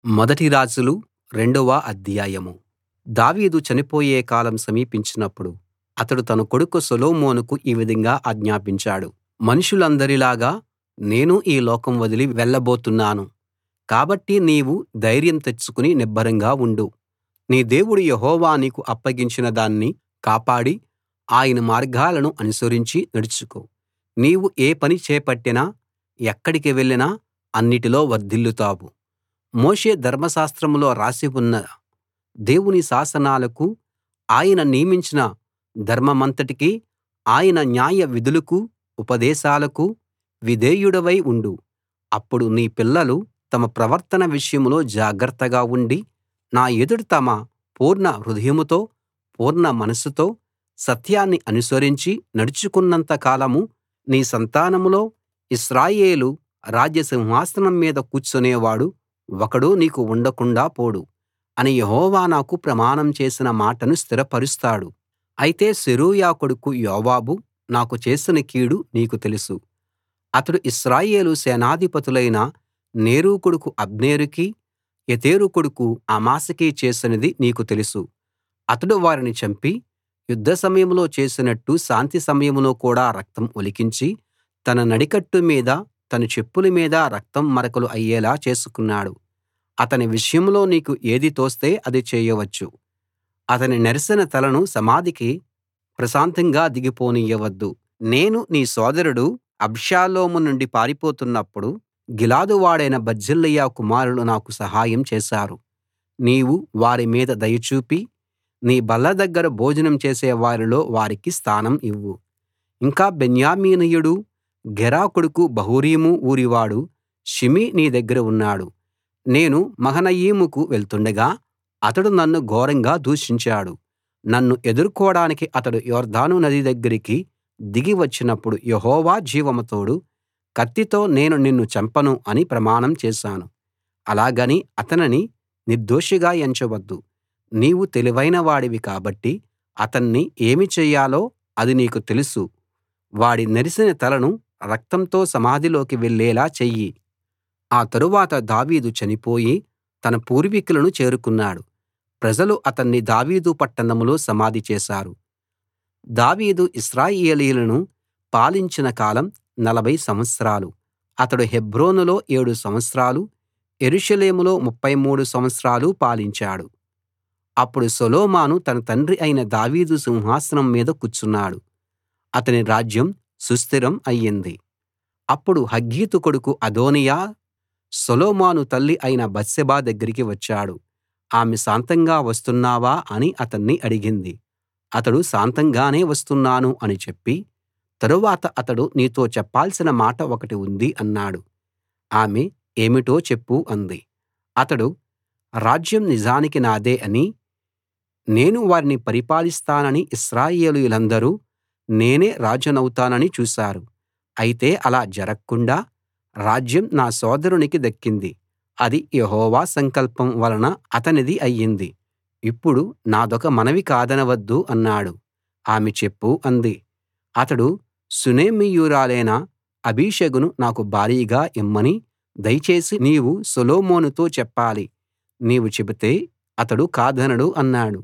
మొదటి రాజులు రెండవ అధ్యాయం దావీదు చనిపోయే కాలం సమీపించినప్పుడు అతడు తన కొడుకు సొలొమోనుకు ఈ విధంగా ఆజ్ఞాపించాడు మనుషులందరిలాగా నేనూ ఈ లోకం వదిలి వెళ్ళబోతున్నాను కాబట్టి నీవు ధైర్యం తెచ్చుకుని నిబ్బరంగా ఉండు నీ దేవుడు యెహోవా నీకు అప్పగించిన దాన్ని కాపాడి ఆయన మార్గాలను అనుసరించి నడుచుకో నీవు ఏ పని చేపట్టినా ఎక్కడికి వెళ్ళినా అన్నిటిలో వర్ధిల్లుతావు మోషే ధర్మశాస్త్రంలో రాసి ఉన్న దేవుని శాసనాలకు ఆయన నియమించిన ధర్మమంతటికీ ఆయన న్యాయ విధులకూ ఉపదేశాలకూ విధేయుడవై ఉండు అప్పుడు నీ పిల్లలు తమ ప్రవర్తన విషయంలో జాగ్రత్తగా ఉండి నా ఎదుట తమ పూర్ణ హృదయంతో పూర్ణ మనస్సుతో సత్యాన్ని అనుసరించి నడుచుకున్నంత కాలం నీ సంతానంలో ఇశ్రాయేలు రాజ్య సింహాసనం మీద కూర్చునేవాడు ఒకడు నీకు ఉండకుండాా పోడు అని యెహోవా నాకు ప్రమాణం చేసిన మాటను స్థిరపరుస్తాడు అయితే సెరూయా కొడుకు యోవాబు నాకు చేసిన కీడు నీకు తెలుసు అతడు ఇశ్రాయేలు సేనాధిపతులైన నేరు కొడుకు అబ్నేరుకీ యెతెరు కొడుకు అమాశాకీ చేసినది నీకు తెలుసు అతడు వారిని చంపి యుద్ధ సమయంలో చేసినట్టు శాంతి సమయంలో కూడా రక్తం ఒలికించి తన నడికట్టు మీద తన చెప్పుల మీద రక్తం మరకలు అయ్యేలా చేసుకున్నాడు అతని విషయంలో నీకు ఏది తోస్తే అది చేయవచ్చు అతని నెరసిన తలను సమాధికి ప్రశాంతంగా దిగిపోనియ్యవద్దు నేను నీ సోదరుడు అబ్షాలోము నుండి పారిపోతున్నప్పుడు గిలాదు వాడైన బర్జిల్లయి కుమారులు నాకు సహాయం చేశారు నీవు వారి మీద దయ చూపి నీ బల్ల దగ్గర భోజనం చేసే వారిలో వారికి స్థానం ఇవ్వు ఇంకా బెన్యామీనీయుడు గెరా కొడుకు బహూరీము ఊరివాడు షిమీ నీ దగ్గర ఉన్నాడు నేను మహనయీముకు వెళ్తుండగా అతడు నన్ను ఘోరంగా దూషించాడు నన్ను ఎదుర్కోడానికి అతడు యొర్దాను నది దగ్గరికి దిగి వచ్చినప్పుడు యెహోవా జీవం తోడు కత్తితో నేను నిన్ను చంపను అని ప్రమాణం చేశాను అలాగని అతనిని నిర్దోషిగా ఎంచవద్దు నీవు తెలివైన వాడివి కాబట్టి అతన్ని ఏమి చెయ్యాలో అది నీకు తెలుసు వాడి నెరిసిన తలను రక్తంతో సమాధిలోకి వెళ్ళేలా చెయ్యి ఆ తరువాత దావీదు చనిపోయి తన పూర్వీకులను చేరుకున్నాడు ప్రజలు అతన్ని దావీదు పట్టణంలో సమాధి చేశారు దావీదు ఇశ్రాయేలీయులను పాలించిన కాలం నలభై సంవత్సరాలు అతడు హెబ్రోనులో ఏడు సంవత్సరాలు యెరూషలేములో 33 సంవత్సరాలు పాలించాడు అప్పుడు సొలొమోను తన తండ్రి అయిన దావీదు సింహాసనం మీద కూర్చున్నాడు అతని రాజ్యం సుస్థిరం అయ్యింది అప్పుడు హగ్గీతు కొడుకు అదోనీయా సొలొమోను తల్లి అయిన బత్షెబ దగ్గరికి వచ్చాడు ఆమె శాంతంగా వస్తున్నావా అని అతన్ని అడిగింది అతడు శాంతంగానే వస్తున్నాను అని చెప్పి తరువాత అతడు నీతో చెప్పాల్సిన మాట ఒకటి ఉంది అన్నాడు ఆమె ఏమిటో చెప్పు అంది అతడు రాజ్యం నిజానికి నాదే అని నేను వారిని పరిపాలిస్తానని ఇశ్రాయేలీయులందరూ నేనే రాజునవుతానని చూశారు అయితే అలా జరక్కుండా రాజ్యం నా సోదరునికి దక్కింది అది యెహోవా సంకల్పం వలన అతనిది అయ్యింది ఇప్పుడు నాదొక మనవి కాదనవద్దు అన్నాడు ఆమె చెప్పు అంది అతడు షూనేమీయురాలైన అబీషగును నాకు భార్యగా ఇమ్మని దయచేసి నీవు సొలొమోనుతో చెప్పాలి నీవు చెబితే అతడు కాదనడు అన్నాడు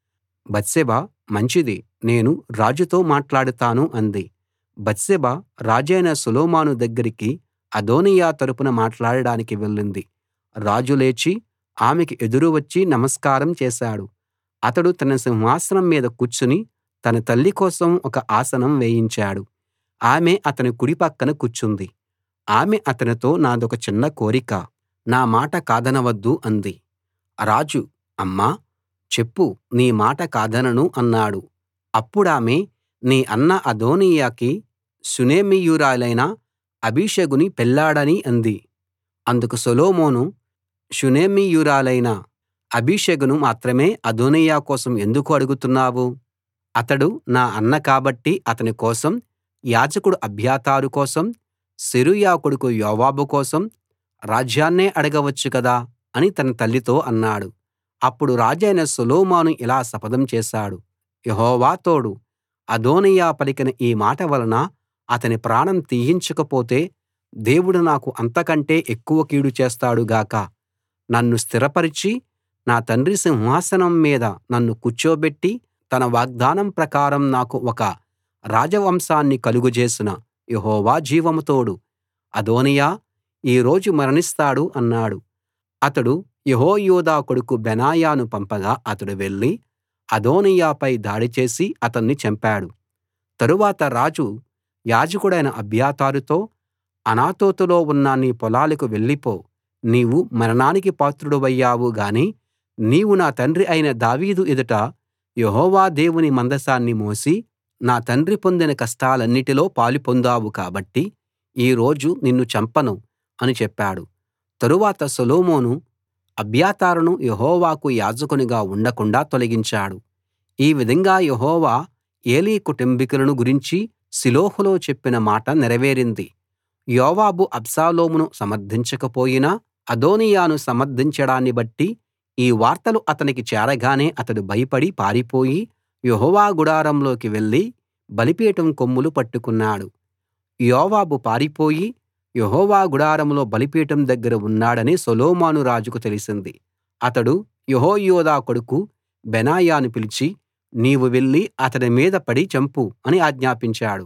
బత్షెబ మంచిది నేను రాజుతో మాట్లాడుతాను అంది బత్షెబ రాజైన సొలొమోను దగ్గరికి అదోనీయా తరపున మాట్లాడడానికి వెళ్ళింది రాజు లేచి ఆమెకి ఎదురు వచ్చి నమస్కారం చేశాడు అతడు తన సింహాసనం మీద కూర్చుని తన తల్లి కోసం ఒక ఆసనం వేయించాడు ఆమె అతని కుడి పక్కన కూర్చుంది ఆమె అతనితో నాదొక చిన్న కోరిక నా మాట కాదనవద్దు అంది రాజు అమ్మా చెప్పు నీ మాట కాదనను అన్నాడు అప్పుడామె నీ అన్న అదోనీయాకి షూనేమీయురాలైన అబీషగుని పెళ్ళాడని అంది అందుకు సొలొమోను షూనేమీయురాలైన అబీషగును మాత్రమే అదోనీయా కోసం ఎందుకు అడుగుతున్నావు అతడు నా అన్న కాబట్టి అతని కోసం యాజకుడు అబ్యాతారు కోసం సెరూయా కొడుకు యోవాబు కోసం రాజ్యాన్నే అడగవచ్చు కదా అని తన తల్లితో అన్నాడు అప్పుడు రాజైన సొలొమోను ఇలా శపథం చేశాడు యెహోవా తోడు అదోనీయా పలికిన ఈ మాట వలన అతని ప్రాణం తీయించకపోతే దేవుడు నాకు అంతకంటే ఎక్కువ కీడు చేస్తాడు గాక నన్ను స్థిరపరచి నా తండ్రి సింహాసనం మీద నన్ను కూర్చోబెట్టి తన వాగ్దానం ప్రకారం నాకు ఒక రాజవంశాన్ని కలుగజేసిన యెహోవా జీవం తోడు అదోనీయా ఈ రోజు మరణిస్తాడు అన్నాడు అతడు యెహోయాదా కొడుకు బెనాయాను పంపగా అతడు వెళ్లి అదోనీయాపై దాడి చేసి అతన్ని చంపాడు తరువాత రాజు యాజకుడైన అబ్యాతారుతో అనాతోతులో ఉన్న నీ పొలాలకు వెళ్ళిపో నీవు మరణానికి పాత్రుడివయ్యావు గాని నీవు నా తండ్రి అయిన దావీదు ఎదుట యెహోవా దేవుని మందసాన్ని మోసి నా తండ్రి పొందిన కష్టాలన్నిటిలో పాలు పొందావు కాబట్టి ఈ రోజు నిన్ను చంపను అని చెప్పాడు తరువాత సొలొమోను అబ్యాతారును యెహోవాకు యాజకునిగా ఉండకుండాా తొలగించాడు ఈ విధంగా యెహోవా ఏలీ కుటుంబికులను గురించి షిలోహులో చెప్పిన మాట నెరవేరింది యోవాబు అబ్షాలోమును సమర్థించకపోయినా అదోనీయాను సమర్థించడాన్ని బట్టి ఈ వార్తలు అతనికి చేరగానే అతడు భయపడి పారిపోయి యెహోవా గుడారంలోకి వెళ్లి బలిపీఠం కొమ్ములు పట్టుకున్నాడు యోవాబు పారిపోయి యెహోవా గుడారంలో బలిపీఠం దగ్గర ఉన్నాడని సొలొమోను రాజుకు తెలిసింది అతడు యెహోయాదా కొడుకు బెనాయాను పిలిచి నీవు వెళ్లి అతడి మీద పడి చంపు అని ఆజ్ఞాపించాడు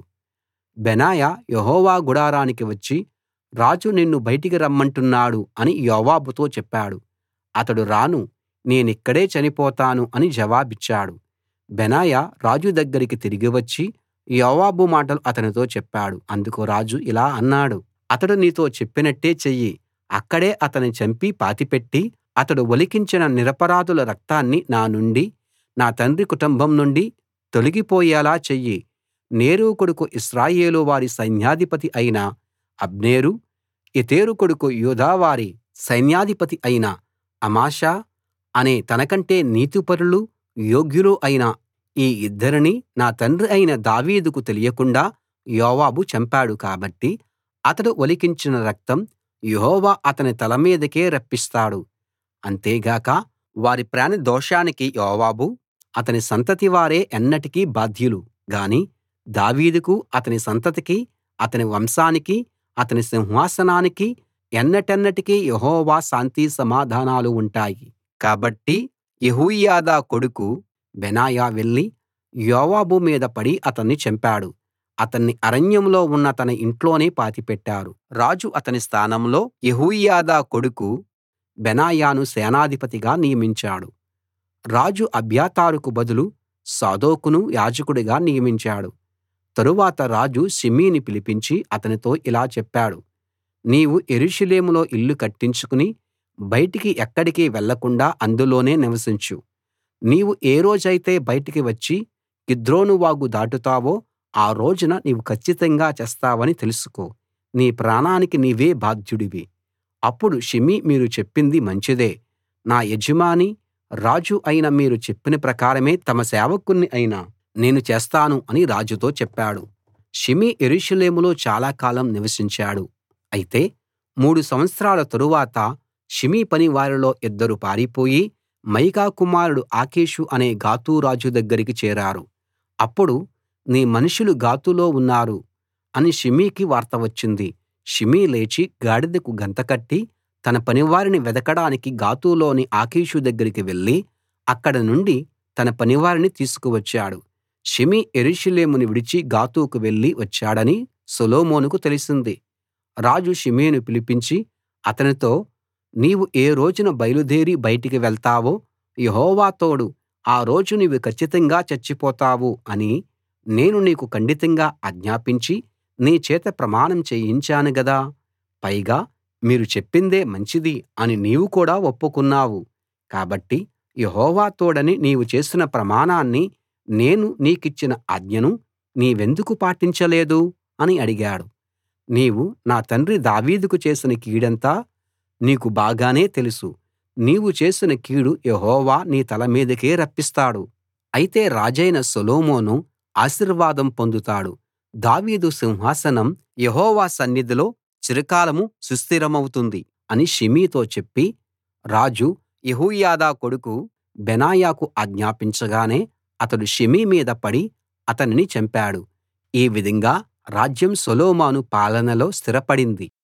బెనాయా యెహోవా గుడారానికి వచ్చి రాజు నిన్ను బయటికి రమ్మంటున్నాడు అని యోవాబుతో చెప్పాడు అతడు రాను నేనిక్కడే చనిపోతాను అని జవాబిచ్చాడు బెనాయా రాజు దగ్గరికి తిరిగి వచ్చి యోవాబు మాటలు అతనితో చెప్పాడు అందుకు రాజు ఇలా అన్నాడు అతడు నీతో చెప్పినట్టే చెయ్యి అక్కడే అతని చంపి పాతిపెట్టి అతడు ఒలికించిన నిరపరాధుల రక్తాన్ని నా నుండి నా తండ్రి కుటుంబం నుండి తొలగిపోయేలా చెయ్యి నేరు కొడుకు ఇశ్రాయేలు వారి సైన్యాధిపతి అయిన అబ్నేరు యెతెరు కొడుకు యూదా వారి సైన్యాధిపతి అయిన అమాషా అనే తనకంటే నీతిపరులు యోగ్యులు అయిన ఈ ఇద్దరిని నా తండ్రి అయిన దావీదుకు తెలియకుండా యోవాబు చంపాడు కాబట్టి అతడు ఒలికించిన రక్తం యెహోవా అతని తల మీదకే రప్పిస్తాడు అంతేగాక వారి ప్రాణ దోషానికి యోవాబు అతని సంతతి వారే ఎన్నటికీ బాధ్యులు గాని దావీదుకు అతని సంతతికి అతని వంశానికి అతని సింహాసనానికి ఎన్నటెన్నటికీ యెహోవా శాంతి సమాధానాలు ఉంటాయి కాబట్టి యెహోయాదా కొడుకు బెనాయా వెళ్లి యోవాబు మీద పడి అతన్ని చంపాడు అతన్ని అరణ్యంలో ఉన్న తన ఇంట్లోనే పాతిపెట్టారు రాజు అతని స్థానంలో యెహోయాదా కొడుకు బెనాయాను సేనాధిపతిగా నియమించాడు రాజు అబ్యాతారుకు బదులు సాదోకును యాజకుడిగా నియమించాడు తరువాత రాజు షిమీని పిలిపించి అతనితో ఇలా చెప్పాడు నీవు యెరూషలేములో ఇల్లు కట్టించుకుని బయటికి ఎక్కడికి వెళ్ళకుండా అందులోనే నివసించు నీవు ఏ రోజైతే బయటికి వచ్చి కిద్రోను వాగు దాటుతావో ఆ రోజున నీవు కచ్చితంగా చస్తావని తెలుసుకో నీ ప్రాణానికి నీవే బాధ్యుడివి అప్పుడు షిమీ మీరు చెప్పింది మంచిదే నా యజమాని రాజు అయిన మీరు చెప్పిన ప్రకారమే తమ సేవకుణ్ణి అయిన నేను చేస్తాను అని రాజుతో చెప్పాడు షిమీ యెరూషలేములో చాలా కాలం నివసించాడు అయితే మూడు సంవత్సరాల తరువాత షిమీ పనివారిలో ఇద్దరు పారిపోయి మయకా కుమారుడు ఆకీషు అనే గాతు రాజు దగ్గరికి చేరారు అప్పుడు నీ మనుషులు గాతులో ఉన్నారు అని షిమీకి వార్త వచ్చింది షిమీ లేచి గాడిదకు గంతకట్టి తన పనివారిని వెదకడానికి గాతులోని ఆకీషు దగ్గరికి వెళ్లి అక్కడ నుండి తన పనివారిని తీసుకువచ్చాడు షిమీ యెరూషలేమును విడిచి గాతుకు వెళ్లి వచ్చాడని సొలొమోనుకు తెలిసింది రాజు షిమీని పిలిపించి అతనితో నీవు ఏ రోజున బయలుదేరి బయటికి వెళ్తావో యెహోవా తోడు ఆ రోజు నీవు కచ్చితంగా చచ్చిపోతావు అని నేను నీకు ఖండితంగా ఆజ్ఞాపించి నీ చేత ప్రమాణం చేయించాను గదా పైగా మీరు చెప్పిందే మంచిది అని నీవు కూడా ఒప్పుకున్నావు కాబట్టి యెహోవా తోడని నీవు చేసిన ప్రమాణాన్ని నేను నీకిచ్చిన ఆజ్ఞను నీవెందుకు పాటించలేదు అని అడిగాడు నీవు నా తండ్రి దావీదుకు చేసిన కీడంతా నీకు బాగానే తెలుసు నీవు చేసిన కీడు యెహోవా నీ తల మీదకే రప్పిస్తాడు అయితే రాజైన సొలొమోను ఆశీర్వాదం పొందుతాడు దావీదు సింహాసనం యెహోవా సన్నిధిలో చిరకాలం సుస్థిరమవుతుంది అని షిమీతో చెప్పి రాజు యెహోయాదా కొడుకు బెనాయాకు ఆజ్ఞాపించగానే అతడు షిమీ మీద పడి అతనిని చంపాడు ఈ విధంగా రాజ్యం సొలొమోను పాలనలో స్థిరపడింది